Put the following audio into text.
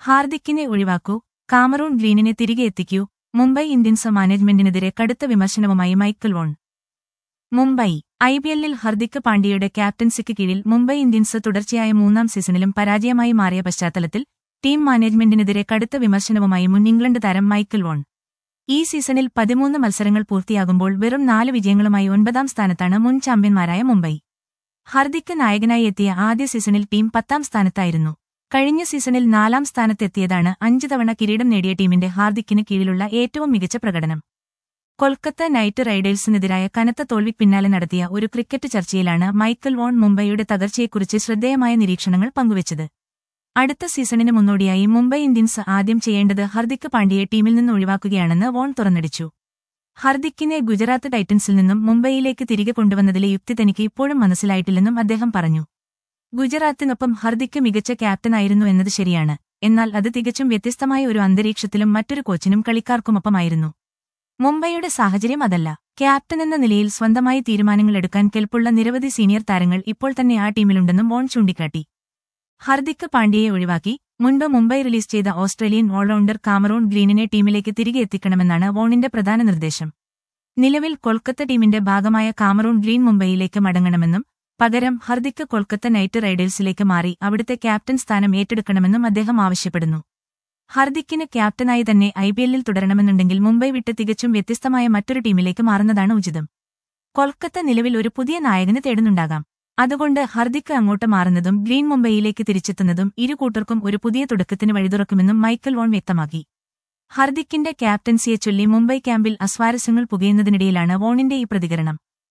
ഹാർദിക്കിനെ ഒഴിവാക്കൂ Cameroon ഗ്രീനിനെ തിരികെ എത്തിക്കൂ Mumbai Indians മാനേജ്മെന്റിനെതിരെ കടുത്ത വിമർശനവുമായി മൈക്കിൾ വോൺ മുംബൈ ഐപിഎല്ലിൽ ഹർദിക് പാണ്ഡ്യയുടെ ക്യാപ്റ്റൻസിക്ക് കീഴിൽ മുംബൈ ഇന്ത്യൻസ് തുടർച്ചയായ മൂന്നാം സീസണിലും പരാജയമായി മാറിയ പശ്ചാത്തലത്തിൽ ടീം മാനേജ്മെന്റിനെതിരെ കടുത്ത വിമർശനവുമായി മുൻ ഇംഗ്ലണ്ട് താരം മൈക്കിൾ വോൺ ഈ സീസണിൽ പതിമൂന്ന് മത്സരങ്ങൾ പൂർത്തിയാകുമ്പോൾ വെറും നാല് വിജയങ്ങളുമായി ഒൻപതാം സ്ഥാനത്താണ് മുൻ ചാമ്പ്യന്മാരായ മുംബൈ ഹർദിക്ക് നായകനായി എത്തിയ ആദ്യ സീസണിൽ ടീം പത്താം സ്ഥാനത്തായിരുന്നു കഴിഞ്ഞ സീസണിൽ നാലാം സ്ഥാനത്തെത്തിയതാണ് അഞ്ചു തവണ കിരീടം നേടിയ ടീമിന്റെ ഹാർദിക്കിന് കീഴിലുള്ള ഏറ്റവും മികച്ച പ്രകടനം കൊൽക്കത്ത നൈറ്റ് റൈഡേഴ്സിനെതിരായ കനത്ത തോൽവിക്ക് പിന്നാലെ നടത്തിയ ഒരു ക്രിക്കറ്റ് ചർച്ചയിലാണ് മൈക്കൽ വോൺ മുംബൈയുടെ തകർച്ചയെക്കുറിച്ച് ശ്രദ്ധേയമായ നിരീക്ഷണങ്ങൾ പങ്കുവച്ചത് അടുത്ത സീസണിന് മുന്നോടിയായി മുംബൈ ഇന്ത്യൻസ് ആദ്യം ചെയ്യേണ്ടത് ഹർദിക് പാണ്ഡ്യയെ ടീമിൽ നിന്ന് ഒഴിവാക്കുകയാണെന്ന് വോൺ തുറന്നടിച്ചു ഹർദിക്കിനെ ഗുജറാത്ത് ടൈറ്റൻസിൽ നിന്നും മുംബൈയിലേക്ക് തിരികെ കൊണ്ടുവന്നതിലെ യുക്തി തനിക്ക് ഇപ്പോഴും മനസ്സിലായിട്ടില്ലെന്നും അദ്ദേഹം പറഞ്ഞു ഗുജറാത്തിനൊപ്പം ഹർദിക്ക് മികച്ച ക്യാപ്റ്റനായിരുന്നു എന്നത് ശരിയാണ് എന്നാൽ അത് തികച്ചും വ്യത്യസ്തമായ ഒരു അന്തരീക്ഷത്തിലും മറ്റൊരു കോച്ചിനും കളിക്കാർക്കുമൊപ്പമായിരുന്നു മുംബൈയുടെ സാഹചര്യം അതല്ല ക്യാപ്റ്റൻ എന്ന നിലയിൽ സ്വന്തമായി തീരുമാനങ്ങൾ എടുക്കാൻ കെൽപ്പുള്ള നിരവധി സീനിയർ താരങ്ങൾ ഇപ്പോൾ തന്നെ ആ ടീമിലുണ്ടെന്നും വോൺ ചൂണ്ടിക്കാട്ടി ഹർദിക് പാണ്ഡ്യയെ ഒഴിവാക്കി മുൻപ് മുംബൈ റിലീസ് ചെയ്ത ഓസ്ട്രേലിയൻ ഓൾറൗണ്ടർ കാമറൂൺ ഗ്രീനിനെ ടീമിലേക്ക് തിരികെ എത്തിക്കണമെന്നാണ് വോണിന്റെ പ്രധാന നിർദ്ദേശം നിലവിൽ കൊൽക്കത്ത ടീമിന്റെ ഭാഗമായ കാമറൂൺ ഗ്രീൻ മുംബൈയിലേക്ക് മടങ്ങണമെന്നും പകരം ഹർദിക്ക് കൊൽക്കത്ത നൈറ്റ് റൈഡേഴ്സിലേക്ക് മാറി അവിടുത്തെ ക്യാപ്റ്റൻ സ്ഥാനം ഏറ്റെടുക്കണമെന്നും അദ്ദേഹം ആവശ്യപ്പെടുന്നു ഹർദിക്കിന് ക്യാപ്റ്റനായി തന്നെ ഐപിഎല്ലിൽ തുടരണമെന്നുണ്ടെങ്കിൽ മുംബൈ വിട്ട് തികച്ചും വ്യത്യസ്തമായ മറ്റൊരു ടീമിലേക്ക് മാറുന്നതാണ് ഉചിതം കൊൽക്കത്ത നിലവിൽ ഒരു പുതിയ നായകന് തേടുന്നുണ്ടാകാം അതുകൊണ്ട് ഹർദിക്ക് അങ്ങോട്ട് മാറുന്നതും ഗ്രീൻ മുംബൈയിലേക്ക് തിരിച്ചെത്തുന്നതും ഇരു കൂട്ടർക്കും ഒരു പുതിയ തുടക്കത്തിന് വഴിതുറക്കുമെന്നും മൈക്കൽ വോൺ വ്യക്തമാക്കി ഹർദിക്കിന്റെ ക്യാപ്റ്റൻസിയെ ചൊല്ലി മുംബൈ ക്യാമ്പിൽ അസ്വാരസ്യങ്ങൾ പുകയുന്നതിനിടയിലാണ് വോണിന്റെ ഈ പ്രതികരണം